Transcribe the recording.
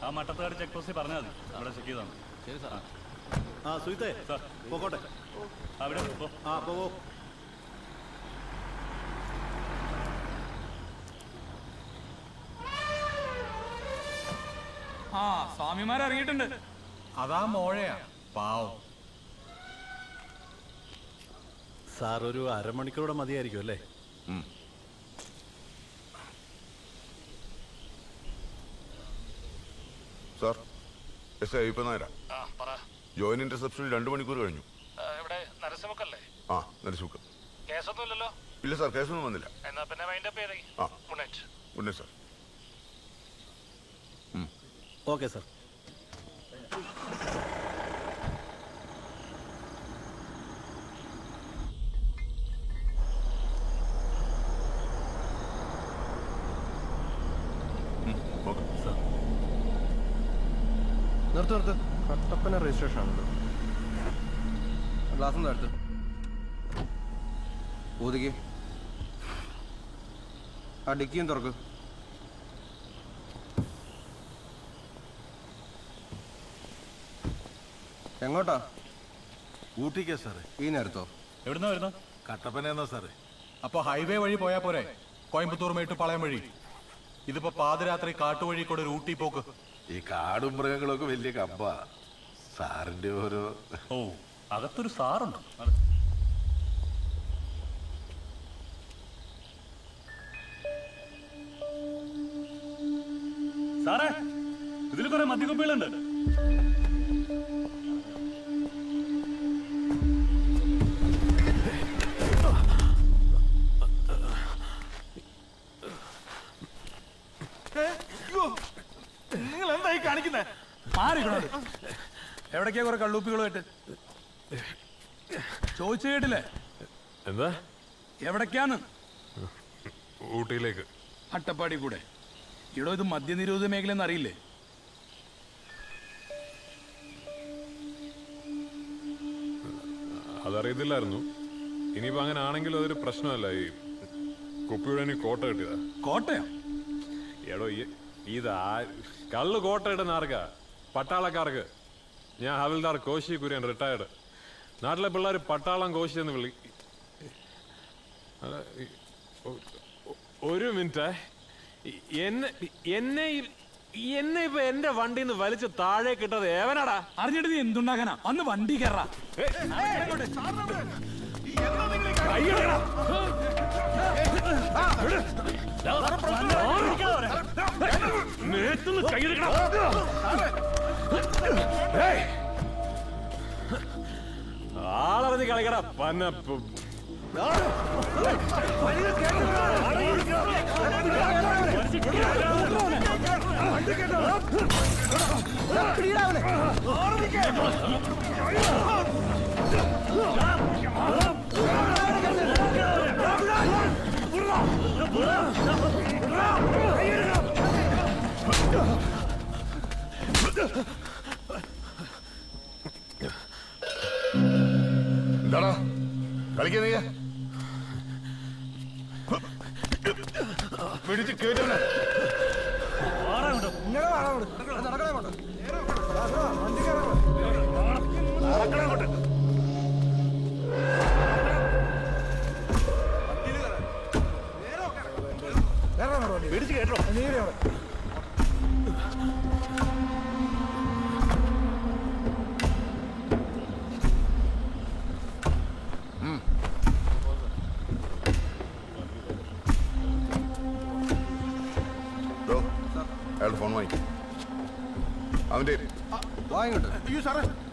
ആ മട്ടത്തുകാട് ചെക്ക് പോസ്റ്റിൽ പറഞ്ഞാൽ മതി അവിടെ ചെക്ക് ചെയ്താണ് ശരി സാർ ആ സുഹിത്തേ പോക്കോട്ടെ അവിടെ പോ ആ പോവോ ആ സ്വാമിമാർ ഇറങ്ങിയിട്ടുണ്ട് അതാ മോഴയാ പാവം സാർ ഒരു അരമണിക്കൂറുടെ മതിയായിരിക്കും അല്ലേ സാർ എസ് ഐ അയ്യപ്പൻ നായരാ ജോയിൻ റിസപ്ഷനിൽ രണ്ട് മണിക്കൂർ കഴിഞ്ഞു ഇവിടെ നരസിമുക്കല്ലേ ആ നരസുക്ക കേസൊന്നുമില്ലല്ലോ ഇല്ല സാർ കേസൊന്നും വന്നില്ല എന്നാ പിന്നെ മൈൻഡ് അപ്പ് ചെയ്തേ ആ good night good night sir okay sir നിർത്ത് നിർത്ത് കട്ടപ്പന രജിസ്ട്രേഷൻ ആണല്ലോ ഗ്ലാസ് ഒന്ന് എടുത്ത് ഊതിക്ക് ആ ഡിക്കിയും തുറക്ക് എങ്ങോട്ടാ ഊട്ടിക്കാ സാറേ ഈ നേരത്തോ എവിടുന്നാ വരുന്ന കട്ടപ്പന എന്നാ സാറേ അപ്പൊ ഹൈവേ വഴി പോയാ പോരെ കോയമ്പത്തൂർ മേട്ടുപാളയം വഴി ഇതിപ്പോ പാതിരാത്രി കാട്ടുവഴി കൂടെ ഒരു ഊട്ടി പോക്ക് ഈ കാടും മൃഗങ്ങളൊക്കെ വലിയ കമ്പ സാറിന്റെ ഓരോ ഓ അകത്തൊരു സാറുണ്ട് സാറേ ഇതിൽ കുറെ മദ്യക്കുപ്പികളുണ്ട് നിങ്ങൾ എന്തായി കാണിക്കുന്നേ മാറിക്കണോ എവിടേക്കാ കുറെ കള്ളൂപ്പികളുമായിട്ട് ചോദിച്ചു കേട്ടില്ലേ എന്താ എവിടേക്കാന്ന് ഊട്ടിയിലേക്ക് അട്ടപ്പാടി കൂടെ ഇടോ ഇത് മദ്യനിരോധ മേഖല അറിയില്ലേ അതറിയത്തില്ലായിരുന്നു ഇനിയിപ്പോ അങ്ങനെ ആണെങ്കിലും അതൊരു പ്രശ്നമല്ല ഈ കുപ്പിയുടെ ഇനി കോട്ട കിട്ടിയതാ കോട്ടയോ എടോ ഈ ഇതാ കള്ള് കോട്ട ഇടുന്ന ആർക്കാ പട്ടാളക്കാർക്ക് ഞാൻ ഹവിൽദാർ കോശി കുര്യൻ റിട്ടയർഡ് നാട്ടിലെ പിള്ളേർ പട്ടാളം കോശി എന്ന് വിളി അല്ല, ഈ- ഒ- ഒ- ഒരു മിനിറ്റ് എന്നെ എന്നെ ഈ- എന്നെ ഇപ്പൊ എന്റെ വണ്ടിയിൽ നിന്ന് വലിച്ച് താഴെ കിട്ടത് ഏവനാടാ അറിഞ്ഞിട്ട് നീ എന്തുണ്ടാക്കാനാ അന്ന് വണ്ടി കയറാ ആളറിഞ്ഞ് കളിക്കടാ പന്ന പ്- എന്താടാ കളിക്കാ നീ പിടിച്ച് കേട്ടവനെ പിടിച്ച് കേട്ടോ ബ്രോ അയാളുടെ ഫോൺ വാങ്ങി അവന്റെ വാങ്ങിട്ട് അയ്യോ സാറേ